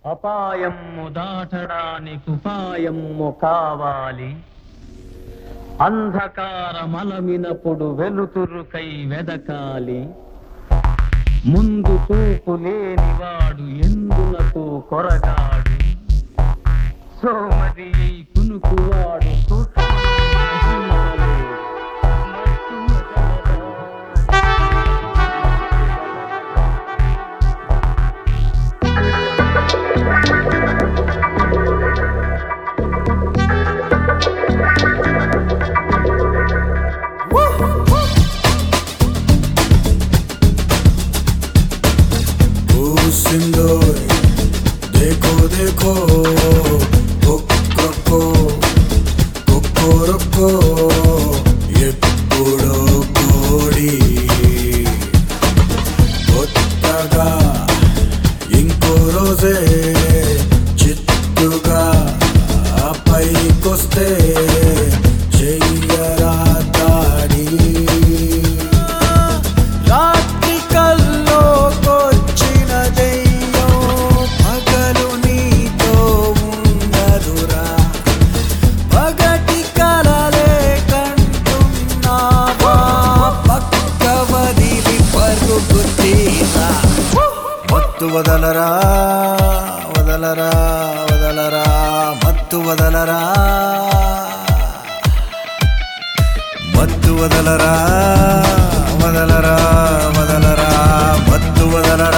అపాయము దాటడానికి ఉపాయము కావాలి అంధకారమలమినప్పుడు వెలుతురుకై వెదకాలి ముందు చూపు లేనివాడు ఎందునకు కొరగాడు సోమది కునుకువాడు సూక్ష్మము గ్రహించలేడు. ओ सिंदूर देखो देखो కుక్కో కుక్కో ఎప్పుడో కోడి కొత్తగా ఇంకో రోజే చిత్తుగా పైకొస్తే చెయ్యరా దాడి రాత్రి కల్లోకొచ్చిన దెయ్యం పగలు నీతో ఉన్నదురా పగటి కలలే కంటున్నావా పక్క వదిలి పరుగు తీరా మత్తు వదలరా వదలరా వదలరా మత్తు వదలరా మత్తు వదలరా వదలరా వదలరా మత్తు వదలరా